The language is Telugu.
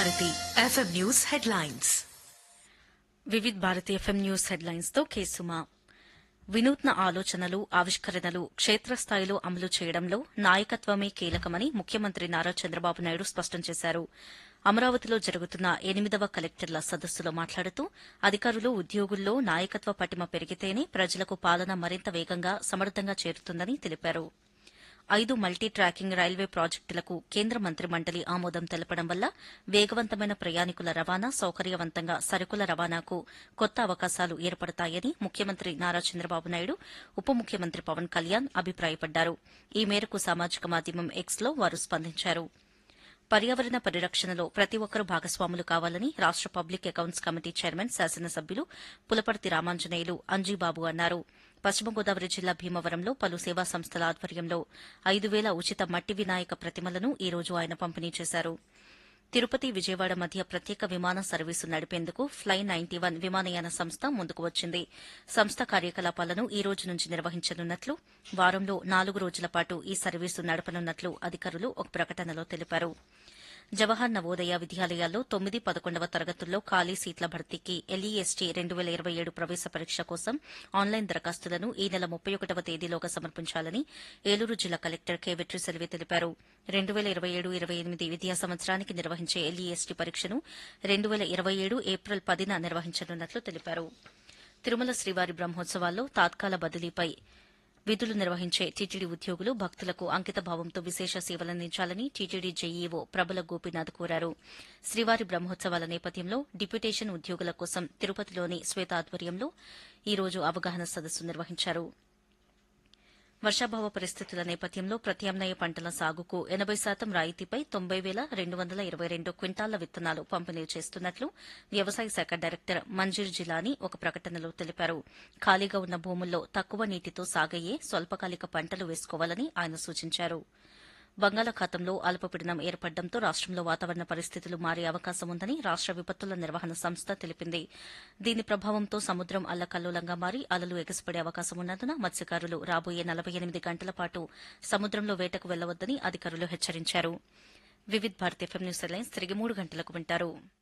Bharati FM news headlines Vividh Bharati FM news headlines తో కేసుమా వినూత్న ఆలోచనలు ఆవిష్కరణలు క్షేత్రస్థాయిలో అమలు చేయడంలో నాయకత్వమే కీలకమని ముఖ్యమంత్రి నారా చంద్రబాబు నాయుడు స్పష్టం చేశారు అమరావతిలో జరుగుతున్న ఎనిమిదవ కలెక్టర్ల సదస్సులో మాట్లాడుతూ అధికారులు ఉద్యోగుల్లో నాయకత్వ పటిమ పెరిగితేనే ప్రజలకు పాలన మరింత వేగంగా సమర్థంగా చేరుతుందని తెలిపారు ఐదు మల్టీ ట్రాకింగ్ రైల్వే ప్రాజెక్టులకు కేంద్ర మంత్రి మండలి ఆమోదం తెలపడం వల్ల వేగవంతమైన ప్రయాణికుల రవాణా సౌకర్యవంతంగా సరుకుల రవాణాకు కొత్త అవకాశాలు ఏర్పడతాయని ముఖ్యమంత్రి నారా చంద్రబాబు నాయుడు ఉప ముఖ్యమంత్రి పవన్ కళ్యాణ్ అభిప్రాయపడ్డారు ఈ మేరకు సామాజిక మాధ్యమం ఎక్స్ లో వారు స్పందించారు పర్యావరణ పరిరక్షణలో ప్రతి ఒక్కరూ భాగస్వాములు కావాలని రాష్ట పబ్లిక్ అకౌంట్స్ కమిటీ చైర్మన్ శాసనసభ్యులు పులపర్తి రామాంజనేయులు అంజీబాబు అన్నారు పశ్చిమ గోదావరి జిల్లా భీమవరంలో పలు సేవా సంస్థల ఆధ్వర్యంలో ఐదు వేల ఉచిత మట్టి వినాయక ప్రతిమలను ఈ రోజు ఆయన పంపిణీ చేశారు తిరుపతి విజయవాడ మధ్య ప్రత్యేక విమాన సర్వీసు నడిపేందుకు ఫ్లై నైన్టీ వన్ విమానయాన సంస్థ ముందుకు వచ్చింది సంస్థ కార్యకలాపాలను ఈ రోజు నుంచి నిర్వహించనున్నట్లు వారంలో నాలుగు రోజుల పాటు ఈ సర్వీసు నడపనున్నట్లు అధికారులు ఒక ప్రకటనలో తెలిపారు జవహర్ నవోదయ విద్యాలయాల్లో తొమ్మిది పదకొండవ తరగతుల్లో ఖాళీ సీట్ల భర్తీకి ఎల్ఈఎస్టీ రెండు వేల ఇరవై ఏడు ప్రవేశ పరీక్ష కోసం ఆన్లైన్ దరఖాస్తులను ఈ నెల ముప్పై ఒకటవ తేదీలోగా సమర్పించాలని ఏలూరు జిల్లా కలెక్టర్ కె వెట్రిసెల్వి తెలిపారు రెండు వేల ఇరవై ఏడు ఇరవై ఎనిమిది విద్యా సంవత్సరానికి నిర్వహించే ఎల్ఈఎస్టీ పరీక్షను రెండు వేల ఇరవై ఏడు ఏప్రిల్ పదిన నిర్వహించనున్నట్లు తెలిపారు తిరుమల శ్రీవారి బ్రహ్మోత్సవాల్లో తాత్కాల బదిలీపై విధులు నిర్వహించే టీటీడీ ఉద్యోగులు భక్తులకు అంకిత భావంతో విశేష సేవలందించాలని టీటీడీ జేఈఓ ప్రబల గోపీనాథ్ కోరారు శ్రీవారి బ్రహ్మోత్సవాల నేపథ్యంలో డిప్యుటేషన్ ఉద్యోగుల కోసం తిరుపతిలోని శ్వేత ఆధ్వర్యంలో ఈ రోజు అవగాహన సదస్సు నిర్వహించారు వర్షాభావ పరిస్థితుల నేపథ్యంలో ప్రత్యామ్నాయ పంటల సాగుకు ఎనబై శాతం రాయితీపై తొంభై వేల రెండు వందల ఇరవై రెండు క్వింటాళ్ల విత్తనాలు పంపిణీ చేస్తున్నట్లు వ్యవసాయ శాఖ డైరెక్టర్ మంజీర్ జిలానీ ఒక ప్రకటనలో తెలిపారు ఖాళీగా ఉన్న భూముల్లో తక్కువ నీటితో సాగయ్యే స్వల్పకాలిక పంటలు వేసుకోవాలని ఆయన సూచించారు బంగాళాఖాతంలో అల్పపీడనం ఏర్పడడంతో రాష్టంలో వాతావరణ పరిస్థితులు మారే అవకాశం ఉందని రాష్ట విపత్తుల నిర్వహణ సంస్థ తెలిపింది దీని ప్రభావంతో సముద్రం అల్లకల్లోలంగా మారి అలలు ఎగసిపడే అవకాశం ఉన్నందున మత్స్యకారులు రాబోయే నలభై ఎనిమిది గంటల పాటు సముద్రంలో వేటకు వెళ్లవద్దని అధికారులు హెచ్చరించారు Vividh Bharat FM news lines తిరిగి మూడు గంటలకు వింటారు